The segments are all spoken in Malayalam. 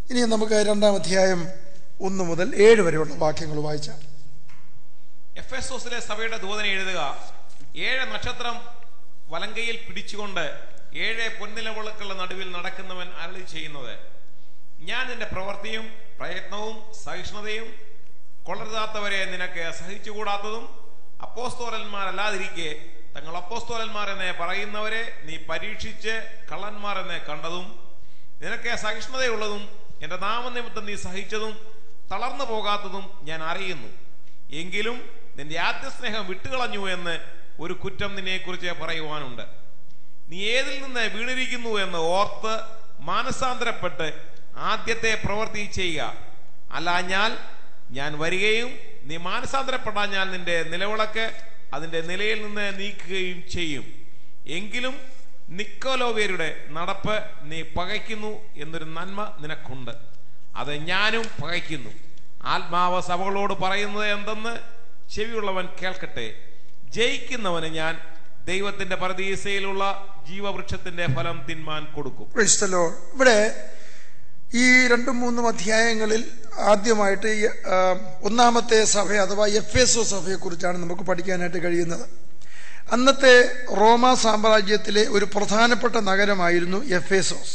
ഇനി നമുക്ക് രണ്ടാം അധ്യായം ഒന്ന് മുതൽ ഏഴ് വരെയുള്ള വാക്യങ്ങൾ വായിച്ചാൽ എഫെസോസിലെ സഭയുടെ ദൂതന എഴുതുക ഏഴ് നക്ഷത്രം വലങ്കയിൽ പിടിച്ചുകൊണ്ട് ഏഴ് പൊൻനിലവിളക്കുള്ള നടുവിൽ നടക്കുന്നവൻ അരളി ചെയ്യുന്നത് ഞാൻ നിന്റെ പ്രവൃത്തിയും പ്രയത്നവും സഹിഷ്ണുതയും കൊള്ളരുതാത്തവരെ നിനക്ക് സഹിച്ചുകൂടാത്തതും അപ്പോസ്തോലന്മാരല്ലാതിരിക്കെ തങ്ങൾ അപ്പോസ്തോലന്മാർ എന്ന് പറയുന്നവരെ നീ പരീക്ഷിച്ച് കള്ളന്മാർ എന്ന് കണ്ടതും നിനക്ക് സഹിഷ്ണുതയുള്ളതും എന്റെ നാമനിമിത്തം നീ സഹിച്ചതും തളർന്നു പോകാത്തതും ഞാൻ അറിയുന്നു എങ്കിലും നിന്റെ ആദ്യ സ്നേഹം വിട്ടുകളഞ്ഞു എന്ന് ഒരു കുറ്റം നിന്നെക്കുറിച്ച് പറയുവാനുണ്ട് നീ ഏതിൽ നിന്ന് വീണിരിക്കുന്നു എന്ന് ഓർത്ത് മാനസാന്തരപ്പെട്ട് ആദ്യത്തെ പ്രവൃത്തി ചെയ്യുക അല്ലാഞ്ഞാൽ ഞാൻ വരികയും നീ മാനസാന്തരപ്പെടാഞ്ഞാൽ നിന്റെ നിലവിളക്ക് അതിന്റെ നിലയിൽ നിന്ന് നീക്കുകയും ചെയ്യും എങ്കിലും നിക്കോലോവേരുടെ നടപ്പ് നീ പകയ്ക്കുന്നു എന്നൊരു നന്മ നിനക്കുണ്ട് അത് ഞാനും പകയ്ക്കുന്നു ആത്മാവ് സഭകളോട് പറയുന്നത് എന്തെന്ന് ചെവിയുള്ളവൻ കേൾക്കട്ടെ ജയിക്കുന്നവന് ഞാൻ ദൈവത്തിന്റെ പരദീസയിലുള്ള ജീവവൃക്ഷത്തിന്റെ ഫലം തിന്മാൻ കൊടുക്കും Praise the Lord. ഇവിടെ ഈ രണ്ടും മൂന്നും അധ്യായങ്ങളിൽ ആദ്യമായിട്ട് ഈ, ആ, ഒന്നാമത്തെ സഭ അഥവാ എഫ് എസ് ഒ സഭയെക്കുറിച്ചാണ് നമുക്ക് പഠിക്കാനായിട്ട് കഴിയുന്നത് അന്നത്തെ റോമ സാമ്രാജ്യത്തിലെ ഒരു പ്രധാനപ്പെട്ട നഗരമായിരുന്നു എഫ് എസോസ്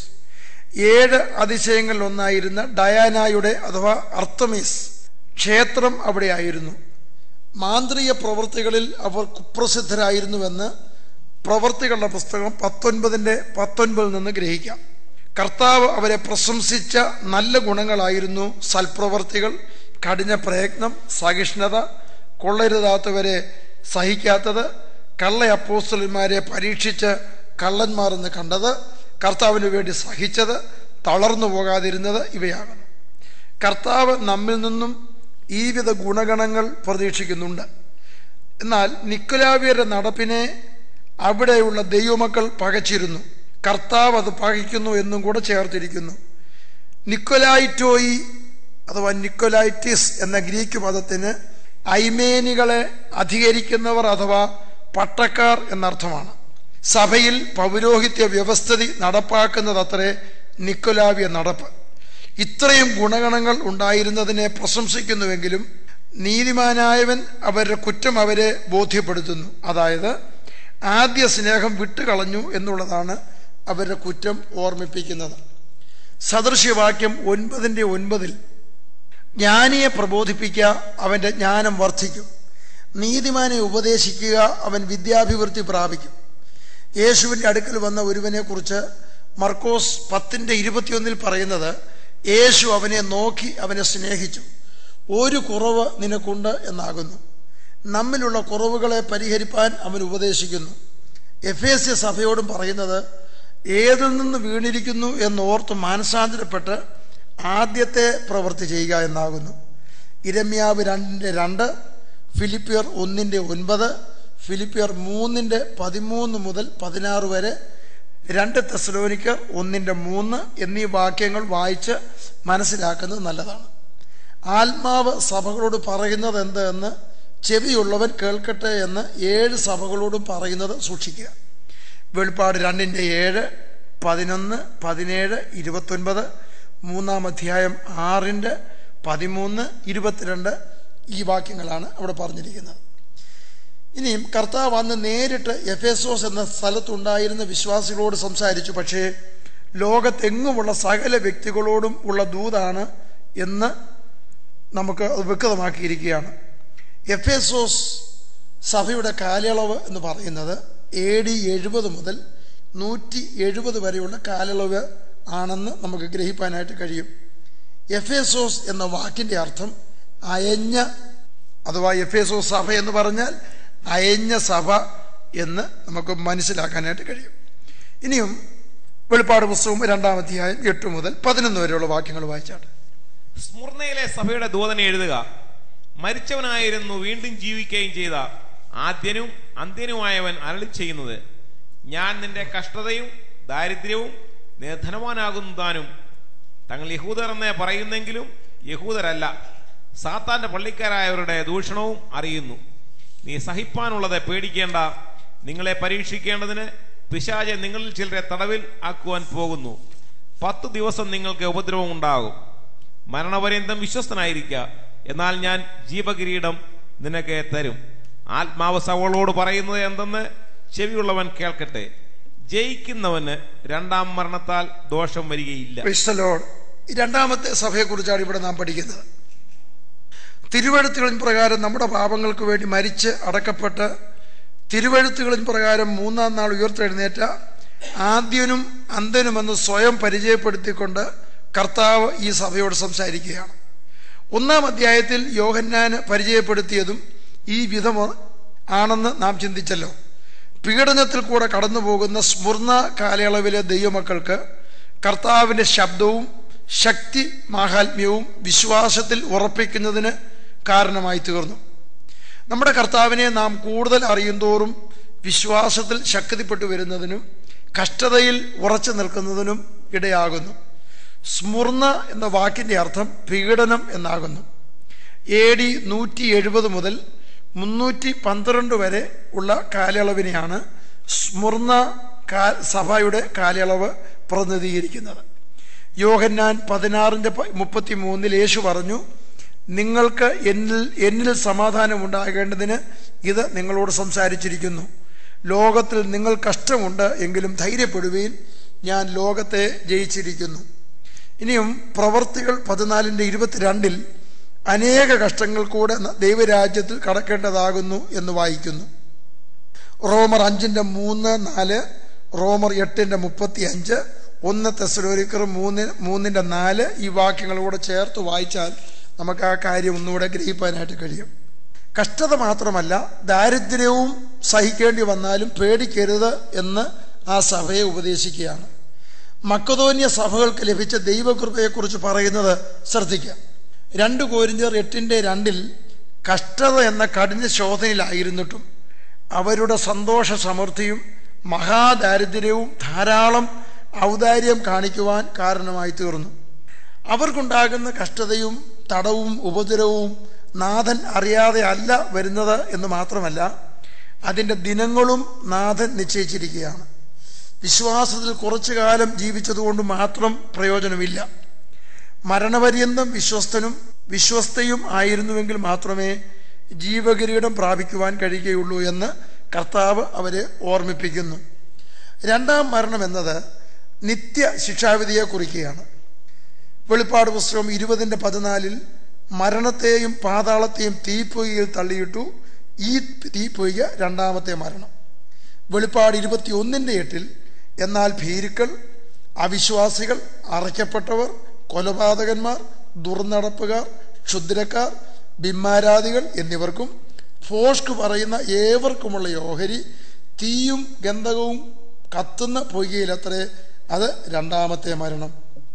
ഏഴ് അതിശയങ്ങളിൽ ഒന്നായിരുന്ന ഡയാനായുടെ അഥവാ അർത്തമീസ് ക്ഷേത്രം അവിടെയായിരുന്നു മാന്ത്രിക പ്രവൃത്തികളിൽ അവർ കുപ്രസിദ്ധരായിരുന്നുവെന്ന് പ്രവൃത്തികളുടെ പുസ്തകം പത്തൊൻപതിൻ്റെ പത്തൊൻപതിൽ നിന്ന് ഗ്രഹിക്കാം കർത്താവ് അവരെ പ്രശംസിച്ച നല്ല ഗുണങ്ങളായിരുന്നു സൽപ്രവർത്തികൾ കഠിന പ്രയത്നം സഹിഷ്ണുത കൊള്ളരുതാത്തവരെ സഹിക്കാത്തത് കള്ള അപ്പോസ്റ്റലന്മാരെ പരീക്ഷിച്ച് കള്ളന്മാർ എന്ന് കണ്ടത് കർത്താവിന് വേണ്ടി സഹിച്ചത് തളർന്നു പോകാതിരുന്നത് ഇവയാകുന്നു കർത്താവ് നമ്മിൽ നിന്നും ഈ വിധ ഗുണഗണങ്ങൾ പ്രതീക്ഷിക്കുന്നുണ്ട് എന്നാൽ നിക്കുലാവിയരുടെ നടപ്പിനെ അവിടെയുള്ള ദൈവമക്കൾ പകച്ചിരുന്നു കർത്താവ് അത് പകയ്ക്കുന്നു എന്നും കൂടെ ചേർത്തിരിക്കുന്നു നിക്കൊലായിറ്റോയി അഥവാ നിക്കൊലൈറ്റിസ് എന്ന ഗ്രീക്ക് പദത്തിന് ഐമേനികളെ അധികരിക്കുന്നവർ അഥവാ പട്ടക്കാർ എന്നർത്ഥമാണ് സഭയിൽ പൗരോഹിത്യ വ്യവസ്ഥിതി നടപ്പാക്കുന്നതത്രേ നിക്കൊലാവിയ നടപ്പ് ഇത്രയും ഗുണഗണങ്ങൾ ഉണ്ടായിരുന്നതിനെ പ്രശംസിക്കുന്നുവെങ്കിലും നീതിമാനായവൻ അവരുടെ കുറ്റം അവരെ ബോധ്യപ്പെടുത്തുന്നു അതായത് ആദ്യ സ്നേഹം വിട്ടുകളഞ്ഞു എന്നുള്ളതാണ് അവരുടെ കുറ്റം ഓർമ്മിപ്പിക്കുന്നത് സദൃശ്യവാക്യം ഒൻപതിൻ്റെ ഒൻപതിൽ ജ്ഞാനിയെ പ്രബോധിപ്പിക്കുക അവൻ്റെ ജ്ഞാനം വർദ്ധിക്കും നീതിമാനെ ഉപദേശിക്കുക അവൻ വിദ്യാഭിവൃദ്ധി പ്രാപിക്കും യേശുവിൻ്റെ അടുക്കൽ വന്ന ഒരുവനെ കുറിച്ച് മർക്കോസ് പത്തിൻ്റെ ഇരുപത്തിയൊന്നിൽ പറയുന്നത് യേശു അവനെ നോക്കി അവനെ സ്നേഹിച്ചു ഒരു കുറവ് നിനക്കുണ്ട് എന്നാകുന്നു നമ്മിലുള്ള കുറവുകളെ പരിഹരിപ്പാൻ അവൻ ഉപദേശിക്കുന്നു എഫ് എസ് സി സഭയോടും പറയുന്നത് ഏതിൽ നിന്ന് വീണിരിക്കുന്നു എന്നോർത്ത് മാനസാന്തരപ്പെട്ട് ആദ്യത്തെ പ്രവൃത്തി ചെയ്യുക എന്നാകുന്നു ഇരമ്യാവ് രണ്ടിൻ്റെ രണ്ട് ഫിലിപ്പിയർ ഒന്നിൻ്റെ ഒൻപത് ഫിലിപ്പിയർ മൂന്നിൻ്റെ പതിമൂന്ന് മുതൽ പതിനാറ് വരെ രണ്ട് തെസലോനിക്കർ ഒന്നിൻ്റെ മൂന്ന് എന്നീ വാക്യങ്ങൾ വായിച്ച് മനസ്സിലാക്കുന്നത് നല്ലതാണ് ആത്മാവ് സഭകളോട് പറയുന്നത് എന്ത് എന്ന് ചെവിയുള്ളവൻ കേൾക്കട്ടെ എന്ന് ഏഴ് സഭകളോടും പറയുന്നത് സൂക്ഷിക്കുക വെളിപ്പാട് രണ്ടിൻ്റെ ഏഴ് പതിനൊന്ന് പതിനേഴ് ഇരുപത്തൊൻപത് മൂന്നാം അധ്യായം ആറിൻ്റെ പതിമൂന്ന് ഇരുപത്തിരണ്ട് ഈ വാക്യങ്ങളാണ് അവിടെ പറഞ്ഞിരിക്കുന്നത് ഇനിയും കർത്താവ് അന്ന് നേരിട്ട് എഫേസോസ് എന്ന സ്ഥലത്തുണ്ടായിരുന്ന വിശ്വാസികളോട് സംസാരിച്ചു പക്ഷേ ലോകത്തെങ്ങുമുള്ള സകല വ്യക്തികളോടും ഉള്ള ദൂതാണ് എന്ന് നമുക്ക് അത് വ്യക്തമാക്കിയിരിക്കുകയാണ് എഫേസോസ് സഭയുടെ കാലയളവ് എന്ന് പറയുന്നത് എ ഡി എഴുപത് മുതൽ നൂറ്റി എഴുപത് വരെയുള്ള കാലയളവ് ആണെന്ന് നമുക്ക് ഗ്രഹിക്കാനായിട്ട് കഴിയും എഫേസോസ് എന്ന വാക്കിൻ്റെ അർത്ഥം അയഞ്ഞ അഥവാ എഫേസോസ് സഭ എന്ന് പറഞ്ഞാൽ അയഞ്ഞ സഭ എന്ന് നമുക്ക് മനസ്സിലാക്കാനായിട്ട് കഴിയും ഇനിയും വെളിപ്പാട് പുസ്തകം രണ്ടാം അധ്യായം എട്ട് മുതൽ പതിനൊന്ന് വരെയുള്ള വാക്യങ്ങൾ വായിച്ചാട്ടെ സ്മുർണയിലെ സഭയുടെ ദൂതനെ എഴുതുക മരിച്ചവനായിരുന്നു വീണ്ടും ജീവിക്കുകയും ചെയ്ത ആദ്യനും അന്ത്യനുമായവൻ അരളി ചെയ്യുന്നത് ഞാൻ നിന്റെ കഷ്ടതയും ദാരിദ്ര്യവും നീ ധനവാനാകുന്നു താനും തങ്ങൾ യഹൂദർ എന്ന് പറയുന്നെങ്കിലും യഹൂദരല്ല സാത്താന്റെ പള്ളിക്കാരായവരുടെ ദൂഷണവും അറിയുന്നു നീ സഹിപ്പാനുള്ളത് പേടിക്കേണ്ട നിങ്ങളെ പരീക്ഷിക്കേണ്ടതിന് പിശാചെ നിങ്ങളിൽ ചിലരെ തടവിൽ ആക്കുവാൻ പോകുന്നു പത്ത് ദിവസം നിങ്ങൾക്ക് ഉപദ്രവം ഉണ്ടാകും മരണപര്യന്തം വിശ്വസ്തനായിരിക്കുക എന്നാൽ ഞാൻ ജീവകിരീടം നിനക്ക് തരും ആത്മാവ് സവളോട് പറയുന്നത് എന്തെന്ന് ചെവിയുള്ളവൻ കേൾക്കട്ടെ ജയിക്കുന്നവന് രണ്ടാം മരണത്താൽ ദോഷം വരികയില്ല Praise the Lord. ഈ രണ്ടാമത്തെ സഭയെക്കുറിച്ചാണ് ഇവിടെ നാം പഠിക്കുന്നത് തിരുവഴുത്തുകളിൻ പ്രകാരം നമ്മുടെ പാപങ്ങൾക്ക് വേണ്ടി മരിച്ച് അടക്കപ്പെട്ട് തിരുവഴുത്തുകളിൻ പ്രകാരം മൂന്നാം നാൾ ഉയർത്തെഴുന്നേറ്റ ആദ്യനും അന്തനുമെന്ന് സ്വയം പരിചയപ്പെടുത്തിക്കൊണ്ട് കർത്താവ് ഈ സഭയോട് സംസാരിക്കുകയാണ് ഒന്നാം അധ്യായത്തിൽ യോഹന്നാന് പരിചയപ്പെടുത്തിയതും ഈ വിധം ആണെന്ന് നാം ചിന്തിച്ചല്ലോ പീഡനത്തിൽ കൂടെ കടന്നു പോകുന്ന സ്മൃണ കാലയളവിലെ ദൈവമക്കൾക്ക് കർത്താവിൻ്റെ ശബ്ദവും ശക്തി മാഹാത്മ്യവും വിശ്വാസത്തിൽ ഉറപ്പിക്കുന്നതിന് കാരണമായി തീർന്നു നമ്മുടെ കർത്താവിനെ നാം കൂടുതൽ അറിയുന്തോറും വിശ്വാസത്തിൽ ശക്തിപ്പെട്ടു വരുന്നതിനും കഷ്ടതയിൽ ഉറച്ചു നിൽക്കുന്നതിനും ഇടയാകുന്നു സ്മൃണ എന്ന വാക്കിൻ്റെ അർത്ഥം പീഡനം എന്നാകുന്നു എ ഡി നൂറ്റി എഴുപത് മുതൽ മുന്നൂറ്റി പന്ത്രണ്ട് വരെ ഉള്ള കാലയളവിനെയാണ് സ്മൃണ കാ സഭയുടെ കാലയളവ് പ്രതിനിധീകരിക്കുന്നത് യോഹന്നാൻ പതിനാറിൻ്റെ മുപ്പത്തി മൂന്നിൽ യേശു പറഞ്ഞു നിങ്ങൾക്ക് എന്നിൽ എന്നിൽ സമാധാനം ഉണ്ടാകേണ്ടതിന് ഇത് നിങ്ങളോട് സംസാരിച്ചിരിക്കുന്നു ലോകത്തിൽ നിങ്ങൾ കഷ്ടമുണ്ട് എങ്കിലും ധൈര്യപ്പെടുകയും ഞാൻ ലോകത്തെ ജയിച്ചിരിക്കുന്നു ഇനിയും പ്രവർത്തികൾ പതിനാലിൻ്റെ ഇരുപത്തിരണ്ടിൽ അനേക കഷ്ടങ്ങൾ കൂടെ ന- ദൈവരാജ്യത്തിൽ കടക്കേണ്ടതാകുന്നു എന്ന് വായിക്കുന്നു റോമർ അഞ്ചിൻ്റെ മൂന്ന് നാല് റോമർ എട്ടിൻ്റെ മുപ്പത്തി അഞ്ച് ഒന്ന് തെസലോരിക്കർ മൂന്ന് മൂന്നിൻ്റെ നാല് ഈ വാക്യങ്ങളൂടെ ചേർത്ത് വായിച്ചാൽ നമുക്ക് ആ കാര്യം ഒന്നുകൂടെ ഗ്രഹിക്കാനായിട്ട് കഴിയും കഷ്ടത മാത്രമല്ല ദാരിദ്ര്യവും സഹിക്കേണ്ടി വന്നാലും പേടിക്കരുത് എന്ന് ആ സഭയെ ഉപദേശിക്കുകയാണ് മക്കതോന്യ സഭകൾക്ക് ലഭിച്ച ദൈവകൃപയെക്കുറിച്ച് പറയുന്നത് ശ്രദ്ധിക്കുക രണ്ട് കോരിഞ്ചർ എട്ടിൻ്റെ രണ്ടിൽ കഷ്ടത എന്ന കഠിന ശോധനയിലായിരുന്നിട്ടും അവരുടെ സന്തോഷ സമൃദ്ധിയും മഹാദാരിദ്ര്യവും ധാരാളം ഔദാര്യം കാണിക്കുവാൻ കാരണമായി തീർന്നു അവർക്കുണ്ടാകുന്ന കഷ്ടതയും തടവും ഉപദ്രവവും നാഥൻ അറിയാതെ അല്ല വരുന്നത് എന്ന് മാത്രമല്ല അതിൻ്റെ ദിനങ്ങളും നാഥൻ നിശ്ചയിച്ചിരിക്കുകയാണ് വിശ്വാസത്തിൽ കുറച്ചു കാലം ജീവിച്ചതുകൊണ്ട് മാത്രം പ്രയോജനമില്ല മരണപര്യന്തം വിശ്വസ്തനും വിശ്വസ്തയും ആയിരുന്നുവെങ്കിൽ മാത്രമേ ജീവകിരീടം പ്രാപിക്കുവാൻ കഴിയുകയുള്ളൂ എന്ന് കർത്താവ് അവരെ ഓർമ്മിപ്പിക്കുന്നു രണ്ടാം മരണം എന്നത് നിത്യ ശിക്ഷാവിധിയെ കുറിക്കുകയാണ് വെളിപ്പാട് പുസ്തകം ഇരുപതിൻ്റെ പതിനാലിൽ മരണത്തെയും പാതാളത്തെയും തീപ്പൊയ്കയിൽ തള്ളിയിട്ടു ഈ തീപ്പൊയ്ക രണ്ടാമത്തെ മരണം വെളിപ്പാട് ഇരുപത്തി ഒന്നിൻ്റെ എട്ടിൽ എന്നാൽ ഭീരുക്കൾ അവിശ്വാസികൾ അറയ്ക്കപ്പെട്ടവർ കൊലപാതകന്മാർ ദുർനടപ്പുകാർ ക്ഷുദ്രക്കാർ ബിംമാരാദികൾ എന്നിവർക്കും ഫോഷ്ക് പറയുന്ന ഏവർക്കുമുള്ള ഓഹരി തീയും ഗന്ധകവും കത്തുന്ന പൊയ്കയിലത്രേ അത് രണ്ടാമത്തെ മരണം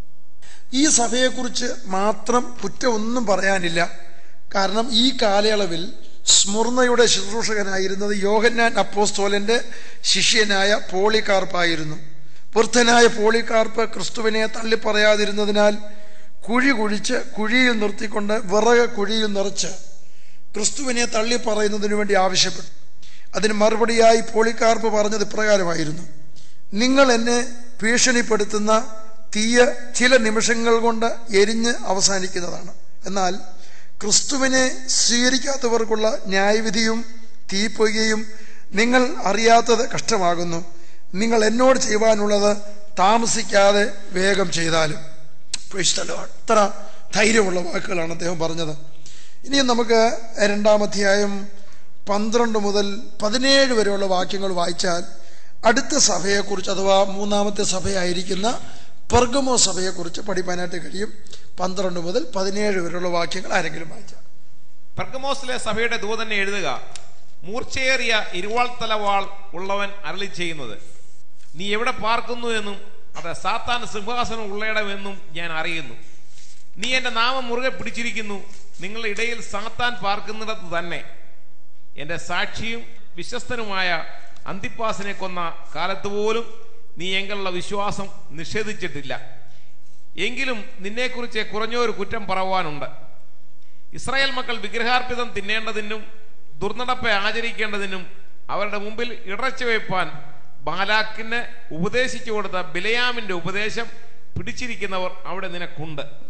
ഈ സഭയെക്കുറിച്ച് മാത്രം കുറ്റമൊന്നും പറയാനില്ല കാരണം ഈ കാലയളവിൽ സ്മുർണയുടെ ശുശ്രൂഷകനായിരുന്നത് യോഹന്നാൻ അപ്പോസ്തോലന്റെ ശിഷ്യനായ പോളികാർപ്പായിരുന്നു വൃദ്ധനായ പോളികാർപ്പ് ക്രിസ്തുവിനെ തള്ളിപ്പറയാതിരുന്നതിനാൽ കുഴി കുഴിച്ച് കുഴിയിൽ നിർത്തിക്കൊണ്ട് വിറക് കുഴിയിൽ നിറച്ച് ക്രിസ്തുവിനെ തള്ളിപ്പറയുന്നതിനു വേണ്ടി ആവശ്യപ്പെട്ടു അതിന് മറുപടിയായി പോളിക്കാർപ്പ് പറഞ്ഞത് ഇപ്രകാരമായിരുന്നു നിങ്ങൾ എന്നെ ഭീഷണിപ്പെടുത്തുന്ന തീയ ചില നിമിഷങ്ങൾ കൊണ്ട് എരിഞ്ഞ് അവസാനിക്കുന്നതാണ് എന്നാൽ ക്രിസ്തുവിനെ സ്വീകരിക്കാത്തവർക്കുള്ള ന്യായവിധിയും തീപ്പൊയ്കയും നിങ്ങൾ അറിയാത്തത് കഷ്ടമാകുന്നു നിങ്ങൾ എന്നോട് ചെയ്യുവാനുള്ളത് താമസിക്കാതെ വേഗം ചെയ്താലും Praise the Lord. ഇത്ര ധൈര്യമുള്ള വാക്കുകളാണ് അദ്ദേഹം പറഞ്ഞത് ഇനിയും നമുക്ക് രണ്ടാം അധ്യായം പന്ത്രണ്ട് മുതൽ പതിനേഴ് വരെയുള്ള വാക്യങ്ങൾ വായിച്ചാൽ അടുത്ത സഭയെക്കുറിച്ച് അഥവാ മൂന്നാമത്തെ സഭയായിരിക്കുന്ന പെർഗമോ സഭയെക്കുറിച്ച് പഠിപ്പാനായിട്ട് കഴിയും പന്ത്രണ്ട് മുതൽ പതിനേഴ് വരെയുള്ള വാക്യങ്ങൾ ആരെങ്കിലും വായിച്ചാൽ പെർഗമോസിലെ സഭയുടെ ദൂതനെ എഴുതുക മൂർച്ചയേറിയ ഇരുവാൾത്തല വാൾ ഉള്ളവൻ അരളി ചെയ്യുന്നത് നീ എവിടെ പാർക്കുന്നു എന്നും അത് സാത്താൻ സിംഹാസനം ഉള്ളയിടമെന്നും ഞാൻ അറിയുന്നു നീ എൻ്റെ നാമം മുറുകെ പിടിച്ചിരിക്കുന്നു നിങ്ങളുടെ ഇടയിൽ സാത്താൻ പാർക്കുന്നിടത്ത് തന്നെ എൻ്റെ സാക്ഷിയും വിശ്വസ്തനുമായ അന്തിപ്പാസിനെ കൊന്ന കാലത്ത് പോലും നീ എങ്കിലുള്ള വിശ്വാസം നിഷേധിച്ചിട്ടില്ല എങ്കിലും നിന്നെക്കുറിച്ച് കുറഞ്ഞൊരു കുറ്റം പറവാനുണ്ട് ഇസ്രായേൽ മക്കൾ വിഗ്രഹാർപ്പിതം തിന്നേണ്ടതിനും ദുർനടപ്പെ ആചരിക്കേണ്ടതിനും അവരുടെ മുമ്പിൽ ഇടച്ചു വയ്പ്പാൻ ബാലാക്കിന് ഉപദേശിച്ചു കൊടുത്ത ബിലയാമിന്റെ ഉപദേശം പിടിച്ചിരിക്കുന്നവർ അവിടെ നിനക്കുണ്ട്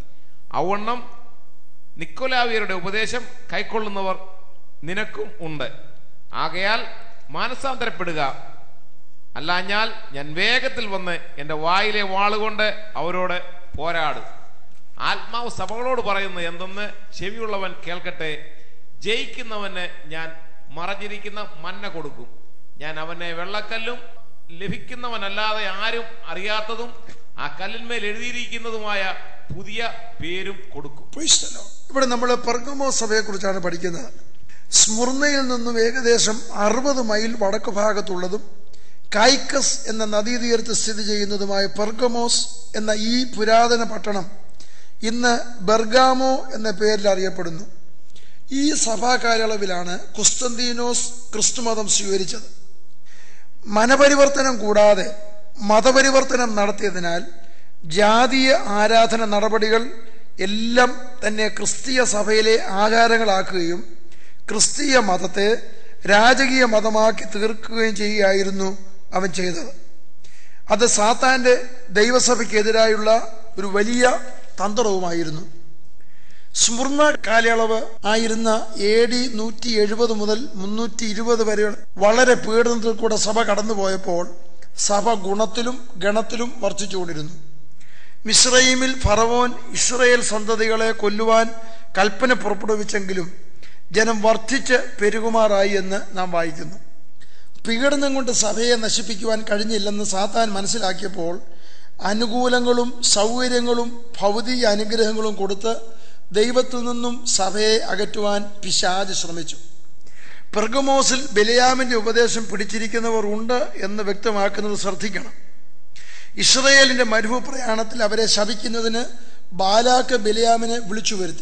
ഔവണ്ണം നിക്കോലാവിയരുടെ ഉപദേശം കൈക്കൊള്ളുന്നവർ നിനക്കും ഉണ്ട് ആകയാൽ മാനസാന്തരപ്പെടുക അല്ലാഞ്ഞാൽ ഞാൻ വേഗത്തിൽ വന്ന് എൻ്റെ വായിലെ വാളുകൊണ്ട് അവരോട് പോരാടും ആത്മാവ് സഭകളോട് പറയുന്നത് എന്തെന്ന് ചെവിയുള്ളവൻ കേൾക്കട്ടെ ജയിക്കുന്നവന് ഞാൻ മറഞ്ഞിരിക്കുന്ന മന്ന കൊടുക്കും ഞാൻ അവനെ വെള്ളക്കല്ലും ലഭിക്കുന്നവനല്ലാതെ ആരും അറിയാത്തതും ആ കല്ലിന്മേൽ എഴുതിയിരിക്കുന്നതുമായ പുതിയ പേരും കൊടുക്കും Praise the Lord. ഇവിടെ നമ്മൾ പെർഗമോ സഭയെ കുറിച്ചാണ് പഠിക്കുന്നത് സ്മുർണയിൽ നിന്നും ഏകദേശം അറുപത് മൈൽ വടക്ക് ഭാഗത്തുള്ളതും കായ്ക്കസ് എന്ന നദീതീരത്ത് സ്ഥിതി ചെയ്യുന്നതുമായ പെർഗമോസ് എന്ന ഈ പുരാതന പട്ടണം ഇന്ന് ബെർഗാമോ എന്ന പേരിൽ അറിയപ്പെടുന്നു ഈ സഭാ കാലയളവിലാണ് കുസ്തന്തീനോസ് ക്രിസ്തുമതം സ്വീകരിച്ചത് മനപരിവർത്തനം കൂടാതെ മതപരിവർത്തനം നടത്തിയതിനാൽ ജാതീയ ആരാധന നടപടികൾ എല്ലാം തന്നെ ക്രിസ്തീയ സഭയിലെ ആചാരങ്ങളാക്കുകയും ക്രിസ്തീയ മതത്തെ രാജകീയ മതമാക്കി തീർക്കുകയും ചെയ്യുകയായിരുന്നു അവൻ ചെയ്തത് അത് സാത്താന്റെ ദൈവസഭയ്ക്കെതിരായുള്ള ഒരു വലിയ തന്ത്രവുമായിരുന്നു സ്മുർണ കാലയളവ് ആയിരുന്ന എ ഡി നൂറ്റി എഴുപത് മുതൽ മുന്നൂറ്റി ഇരുപത് വരെ വളരെ പീഡനത്തിൽ കൂടെ സഭ കടന്നുപോയപ്പോൾ സഭ ഗുണത്തിലും ഗണത്തിലും വർദ്ധിച്ചുകൊണ്ടിരുന്നു മിശ്രൈമിൽ ഫറവോൻ ഇസ്രയേൽ സന്തതികളെ കൊല്ലുവാൻ കൽപ്പന പുറപ്പെടുവിച്ചെങ്കിലും ജനം വർദ്ധിച്ച് പെരുകുമാറായി എന്ന് നാം വായിക്കുന്നു പീഡനം കൊണ്ട് സഭയെ നശിപ്പിക്കുവാൻ കഴിഞ്ഞില്ലെന്ന് സാത്താൻ മനസ്സിലാക്കിയപ്പോൾ അനുകൂലങ്ങളും സൗകര്യങ്ങളും ഭൗതിക അനുഗ്രഹങ്ങളും കൊടുത്ത് ദൈവത്തിൽ നിന്നും സഭയെ അകറ്റുവാൻ പിശാജ് ശ്രമിച്ചു പെർഗമോസിൽ ബലിയാമിന്റെ ഉപദേശം പിടിച്ചിരിക്കുന്നവർ ഉണ്ട് എന്ന് വ്യക്തമാക്കുന്നത് ശ്രദ്ധിക്കണം ഇസ്രയേലിന്റെ മരുഭൂ പ്രയാണത്തിൽ അവരെ ശപിക്കുന്നതിന് ബാലാക്ക് ബലിയാമിനെ വിളിച്ചു വരുത്തി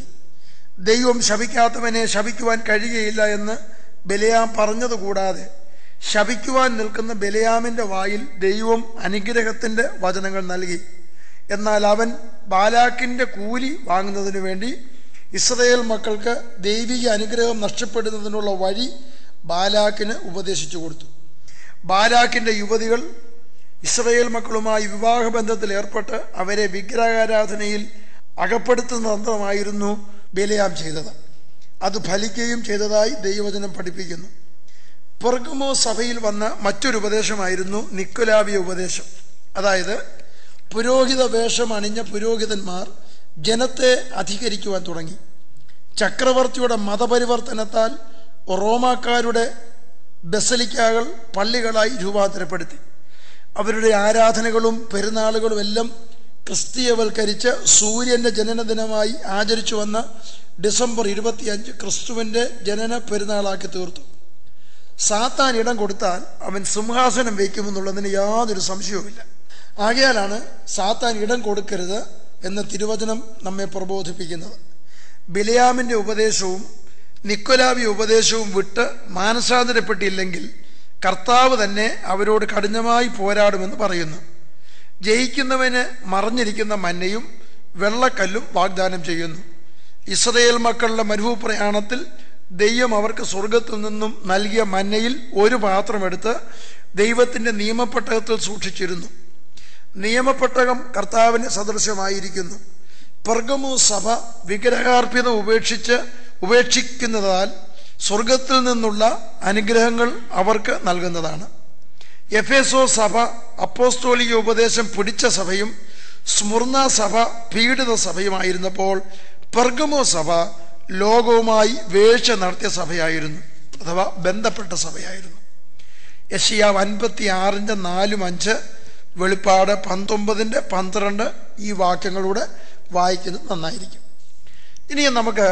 ദൈവം ശപിക്കാത്തവനെ ശപിക്കുവാൻ കഴിയുകയില്ല എന്ന് ബലിയാം പറഞ്ഞതുകൂടാതെ ശപിക്കുവാൻ നിൽക്കുന്ന ബലിയാമിന്റെ വായിൽ ദൈവം അനുഗ്രഹത്തിന്റെ വചനങ്ങൾ നൽകി എന്നാൽ അവൻ ബാലാക്കിന്റെ കൂലി വാങ്ങുന്നതിനു വേണ്ടി ഇസ്രയേൽ മക്കൾക്ക് ദൈവിക അനുഗ്രഹം നഷ്ടപ്പെടുന്നതിനുള്ള വഴി ബാലാക്കിന് ഉപദേശിച്ചു കൊടുത്തു ബാലാക്കിന്റെ യുവതികൾ ഇസ്രയേൽ മക്കളുമായി വിവാഹബന്ധത്തിൽ ഏർപ്പെട്ട് അവരെ വിഗ്രഹാരാധനയിൽ അകപ്പെടുത്തുന്ന തന്ത്രമായിരുന്നു ബലിയാം ചെയ്തത് അത് ഫലിക്കുകയും ചെയ്തതായി ദൈവവചനം പഠിപ്പിക്കുന്നു പെർഗമോ സഭയിൽ വന്ന മറ്റൊരു ഉപദേശമായിരുന്നു നിക്കുലാവിയ ഉപദേശം അതായത് പുരോഹിത വേഷം അണിഞ്ഞ പുരോഹിതന്മാർ ജനത്തെ അധികരിക്കുവാൻ തുടങ്ങി ചക്രവർത്തിയുടെ മതപരിവർത്തനത്താൽ റോമാക്കാരുടെ ബസലിക്കകൾ പള്ളികളായി രൂപാന്തരപ്പെടുത്തി അവരുടെ ആരാധനകളും പെരുന്നാളുകളും എല്ലാം ക്രിസ്തീയവൽക്കരിച്ച് സൂര്യന്റെ ജനനദിനമായി ആചരിച്ചു വന്ന ഡിസംബർ ഇരുപത്തിയഞ്ച് ക്രിസ്തുവിന്റെ ജനന പെരുന്നാളാക്കി തീർത്തു സാത്താൻ ഇടം കൊടുത്താൽ അവൻ സിംഹാസനം വയ്ക്കുമെന്നുള്ളതിന് യാതൊരു സംശയവുമില്ല ആകയാലാണ് സാത്താൻ ഇടം കൊടുക്കരുത് എന്ന തിരുവചനം നമ്മെ പ്രബോധിപ്പിക്കുന്നത് ബിലയാമിന്റെ ഉപദേശവും നിക്കൊലാവി ഉപദേശവും വിട്ട് മാനസാന്തരപ്പെട്ടില്ലെങ്കിൽ കർത്താവ് തന്നെ അവരോട് കഠിനമായി പോരാടുമെന്ന് പറയുന്നു ജയിക്കുന്നവന് മറഞ്ഞിരിക്കുന്ന മന്നയും വെള്ളക്കല്ലും വാഗ്ദാനം ചെയ്യുന്നു ഇസ്രയേൽ മക്കളുടെ മരുഭൂ പ്രയാണത്തിൽ ദൈവം അവർക്ക് സ്വർഗത്തിൽ നിന്നും നൽകിയ മന്നയിൽ ഒരു പാത്രം എടുത്ത് ദൈവത്തിന്റെ നിയമപ്പെട്ടകത്തിൽ സൂക്ഷിച്ചിരുന്നു നിയമപ്പെട്ടകം കർത്താവിന് സദൃശമായിരിക്കുന്നു പെർഗമു സഭ വിഗ്രഹാർപ്പിതം ഉപേക്ഷിച്ച് ഉപേക്ഷിക്കുന്നതാൽ സ്വർഗത്തിൽ നിന്നുള്ള അനുഗ്രഹങ്ങൾ അവർക്ക് നൽകുന്നതാണ് എഫേസോ സഭ അപ്പോസ്തോലിക ഉപദേശം പിടിച്ച സഭയും സ്മുർണ സഭ പീഡിത സഭയുമായിരുന്നപ്പോൾ പെർഗമോ സഭ ലോകവുമായി വീഴ്ച നടത്തിയ സഭയായിരുന്നു അഥവാ ബന്ധപ്പെട്ട സഭയായിരുന്നു യഷിയാവ് അൻപത്തി ആറിൻ്റെ നാലും അഞ്ച് വെളിപ്പാട് പത്തൊമ്പതിൻ്റെ പന്ത്രണ്ട് ഈ വാക്യങ്ങളൂടെ വായിക്കുന്നത് നന്നായിരിക്കും ഇനി നമുക്ക്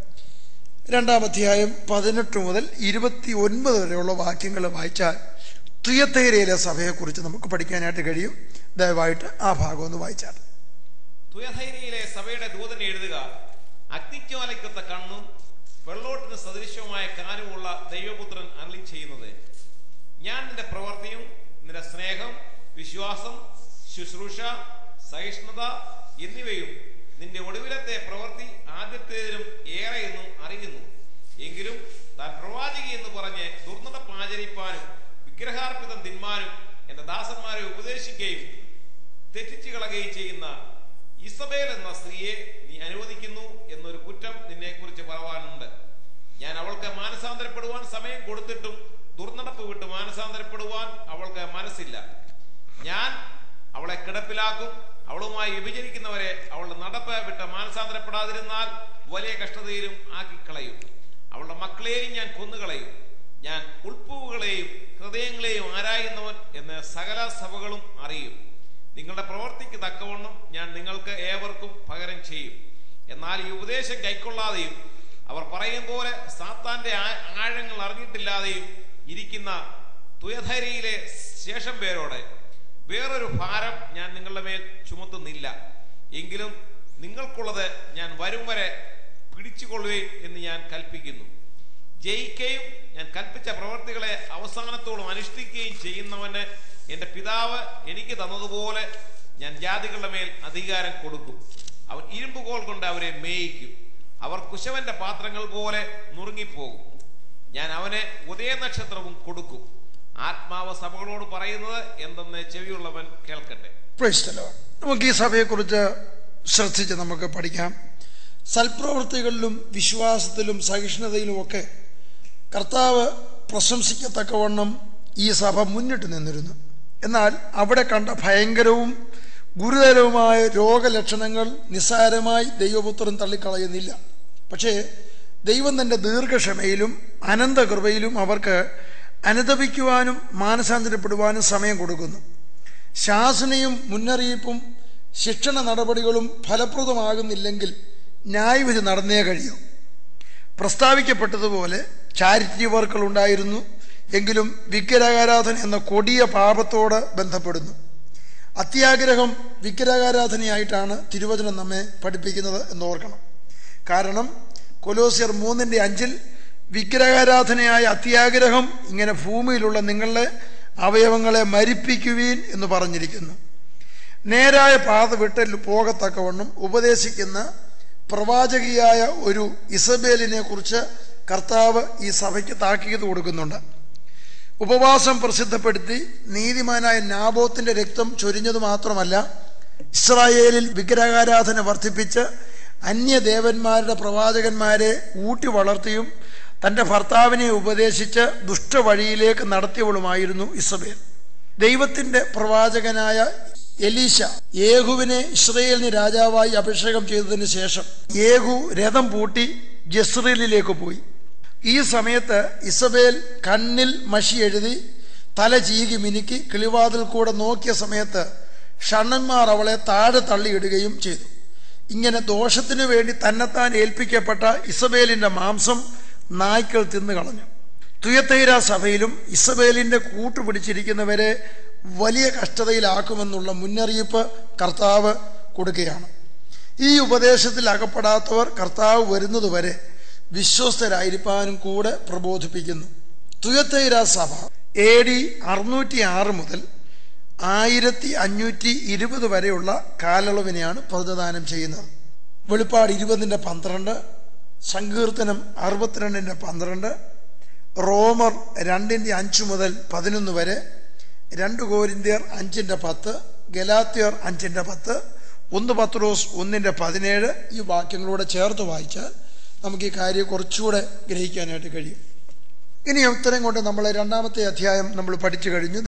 രണ്ടാം അധ്യായം പതിനെട്ട് മുതൽ ഇരുപത്തി ഒൻപത് വരെയുള്ള വാക്യങ്ങൾ വായിച്ചാൽ തുയത്തേരയിലെ സഭയെക്കുറിച്ച് നമുക്ക് പഠിക്കാനായിട്ട് കഴിയും ദയവായിട്ട് ആ ഭാഗം ഒന്ന് വായിച്ചാൽ തുയധൈര്യയിലെ സഭയുടെ ദൂതൻ എഴുതുക അഗ്നിജ്വാലയ്ക്കൊത്ത കണ്ണും വെള്ളോട്ടിന് സദൃശ്യമായ കാലുമുള്ള ദൈവപുത്രൻ അരളി ചെയ്യുന്നത് ഞാൻ നിന്റെ പ്രവൃത്തിയും നിന്റെ സ്നേഹം വിശ്വാസം ശുശ്രൂഷ സഹിഷ്ണുത എന്നിവയും നിന്റെ ഒടുവിലത്തെ പ്രവൃത്തി ആദ്യത്തേതിലും ഏറെ എന്നും അറിയുന്നു എങ്കിലും താൻ പ്രവാചകി എന്ന് പറഞ്ഞ് ദുർനടപ്പ് ആചരിപ്പാനും വിഗ്രഹാർപ്പിതം തിന്മാനും എന്റെ ദാസന്മാരെ ഉപദേശിക്കുകയും തെറ്റിച്ചു കളയുകയും ചെയ്യുന്ന ഇസബേൽ എന്ന സ്ത്രീയെ നീ അനുവദിക്കുക മാനസാന്തരപ്പെടുവാൻ സമയം കൊടുത്തിട്ടും ദുർനടപ്പ് വിട്ട് മാനസാന്തരപ്പെടുവാൻ അവൾക്ക് മനസ്സില്ല ഞാൻ അവളെ കിടപ്പിലാക്കും അവളുമായി വിഭജിക്കുന്നവരെ അവളുടെ നടപ്പ് വിട്ട് മാനസാന്തരപ്പെടാതിരുന്നാൽ വലിയ കഷ്ടതയിലും ആക്കിക്കളയും അവളുടെ മക്കളെയും ഞാൻ കൊന്നുകളയും ഞാൻ ഉൾപ്പൂവുകളെയും ഹൃദയങ്ങളെയും ആരായുന്നവൻ എന്ന് സകല സഭകളും അറിയും നിങ്ങളുടെ പ്രവർത്തിക്ക് തക്കവണ്ണം ഞാൻ നിങ്ങൾക്ക് ഏവർക്കും പകരം ചെയ്യും എന്നാൽ ഈ ഉപദേശം കൈക്കൊള്ളാതെയും അവർ പറയും പോലെ സാത്താന്റെ ആ- ആഴങ്ങൾ അറിഞ്ഞിട്ടില്ലാതെയും ഇരിക്കുന്ന തുയധരിയിലെ ശേഷം പേരോടെ വേറൊരു ഭാരം ഞാൻ നിങ്ങളുടെ മേൽ ചുമത്തുന്നില്ല എങ്കിലും നിങ്ങൾക്കുള്ളത് ഞാൻ വരും വരെ പിടിച്ചുകൊള്ളുകയും എന്ന് ഞാൻ കൽപ്പിക്കുന്നു ജയിക്കുകയും ഞാൻ കൽപ്പിച്ച പ്രവർത്തികളെ അവസാനത്തോളം അനുഷ്ഠിക്കുകയും ചെയ്യുന്നവന് എൻ്റെ പിതാവ് എനിക്ക് തന്നതുപോലെ ഞാൻ ജാതികളുടെ മേൽ അധികാരം കൊടുക്കും അവൻ ഇരുമ്പുകോൽ കൊണ്ട് അവരെ മേയിക്കും അവർ കുശവന്റെ പാത്രങ്ങൾ പോലെ നുറുങ്ങിപ്പോകും ഞാൻ അവന് ഉദയനക്ഷത്രവും കൊടുക്കും ആത്മാവ് സഭകളോട് പറയുന്നത് എന്തെന്ന് ചെവിയുള്ളവൻ കേൾക്കട്ടെ Praise the Lord. നമുക്ക് ഈ സഭയെക്കുറിച്ച് ശ്രദ്ധിച്ച് നമുക്ക് പഠിക്കാം സൽപ്രവൃത്തികളിലും വിശ്വാസത്തിലും സഹിഷ്ണുതയിലും ഒക്കെ കർത്താവ് പ്രശംസിക്കത്തക്കവണ്ണം ഈ സഭ മുന്നിട്ട് നിന്നിരുന്നു എന്നാൽ അവിടെ കണ്ട ഭയങ്കരവും ഗുരുതരവുമായ രോഗലക്ഷണങ്ങൾ നിസ്സാരമായി ദൈവപുത്രൻ തള്ളിക്കളയുന്നില്ല പക്ഷേ ദൈവം തൻ്റെ ദീർഘക്ഷമയിലും അനന്തകൃപയിലും അവർക്ക് അനുദപിക്കുവാനും മാനസാന്തരപ്പെടുവാനും സമയം കൊടുക്കുന്നു ശാസനയും മുന്നറിയിപ്പും ശിക്ഷണ നടപടികളും ഫലപ്രദമാകുന്നില്ലെങ്കിൽ ന്യായവിധി നടന്നേ കഴിയൂ പ്രസ്താവിക്കപ്പെട്ടതുപോലെ ചാരിറ്റി വർക്കുകൾ ഉണ്ടായിരുന്നു എങ്കിലും വിഗ്രഹാരാധന എന്ന കൊടിയ പാപത്തോട് ബന്ധപ്പെടുന്നു അത്യാഗ്രഹം വിഗ്രഹാരാധനയായിട്ടാണ് തിരുവചനം നമ്മെ പഠിപ്പിക്കുന്നത് എന്ന് ഓർക്കണം കാരണം കൊലോസിയർ മൂന്നിൻ്റെ അഞ്ചിൽ വിഗ്രഹാരാധനയായ അത്യാഗ്രഹം ഇങ്ങനെ ഭൂമിയിലുള്ള നിങ്ങളുടെ അവയവങ്ങളെ മരിപ്പിക്കുവീൻ എന്ന് പറഞ്ഞിരിക്കുന്നു നേരായ പാത വിട്ട് പോകത്തക്കവണ്ണം ഉപദേശിക്കുന്ന പ്രവാചകിയായ ഒരു ഇസബേലിനെ കുറിച്ച് കർത്താവ് ഈ സഭയ്ക്ക് താക്കീത് കൊടുക്കുന്നുണ്ട് ഉപവാസം പ്രസിദ്ധപ്പെടുത്തി നീതിമാനായ നാബോത്തിന്റെ രക്തം ചൊരിഞ്ഞത് മാത്രമല്ല ഇസ്രായേലിൽ വിഗ്രഹാരാധന വർദ്ധിപ്പിച്ച് അന്യദേവന്മാരുടെ പ്രവാചകന്മാരെ ഊട്ടി വളർത്തിയും തൻ്റെ ഭർത്താവിനെ ഉപദേശിച്ച് ദുഷ്ടവഴിയിലേക്ക് നടത്തിയവളുമായിരുന്നു ഇസബേൽ ദൈവത്തിൻ്റെ പ്രവാചകനായ എലീശ യേഹുവിനെ ഇസ്രയേലിന് രാജാവായി അഭിഷേകം ചെയ്തതിന് ശേഷം യേഹു രഥം പൂട്ടി ജസ്രേലിലേക്ക് പോയി ഈ സമയത്ത് ഇസബേൽ കണ്ണിൽ മഷി എഴുതി തല ചീകി മിനുക്കി കിളിവാതിൽ കൂടെ നോക്കിയ സമയത്ത് ഷണ്ണന്മാർ അവളെ താഴെ തള്ളിയിടുകയും ചെയ്തു ഇങ്ങനെ ദോഷത്തിനു വേണ്ടി തന്നെത്താൻ ഏൽപ്പിക്കപ്പെട്ട ഇസബേലിന്റെ മാംസം നായ്ക്കൾ തിന്നു കളഞ്ഞു തുയത്തൈര സഭയിലും ഇസബേലിന്റെ കൂട്ടുപിടിച്ചിരിക്കുന്നവരെ വലിയ കഷ്ടതയിലാക്കുമെന്നുള്ള മുന്നറിയിപ്പ് കർത്താവ് കൊടുക്കുകയാണ് ഈ ഉപദേശത്തിൽ അകപ്പെടാത്തവർ കർത്താവ് വരുന്നതുവരെ വിശ്വസ്തരായിരിക്കാനും കൂടെ പ്രബോധിപ്പിക്കുന്നു തുയത്തൈര സഭ എ ഡി അറുന്നൂറ്റി ആറ് മുതൽ ആയിരത്തി അഞ്ഞൂറ്റി ഇരുപത് വരെയുള്ള കാലയളവിനെയാണ് പ്രതിദാനം ചെയ്യുന്നത് വെളിപ്പാട് ഇരുപതിൻ്റെ പന്ത്രണ്ട് സങ്കീർത്തനം അറുപത്തിരണ്ടിൻ്റെ പന്ത്രണ്ട് റോമർ രണ്ടിൻ്റെ അഞ്ച് മുതൽ പതിനൊന്ന് വരെ രണ്ട് കോരിന്ത്യർ അഞ്ചിൻ്റെ പത്ത് ഗലാത്യർ അഞ്ചിൻ്റെ പത്ത് ഒന്ന് പത്രോസ് ഒന്നിൻ്റെ പതിനേഴ് ഈ വാക്യങ്ങളൂടെ ചേർത്ത് വായിച്ചാൽ നമുക്ക് ഈ കാര്യം കുറച്ചുകൂടെ ഗ്രഹിക്കാനായിട്ട് കഴിയും ഇനി ഉത്തരം കൊണ്ട് നമ്മൾ രണ്ടാമത്തെ അധ്യായം നമ്മൾ പഠിച്ചു കഴിഞ്ഞു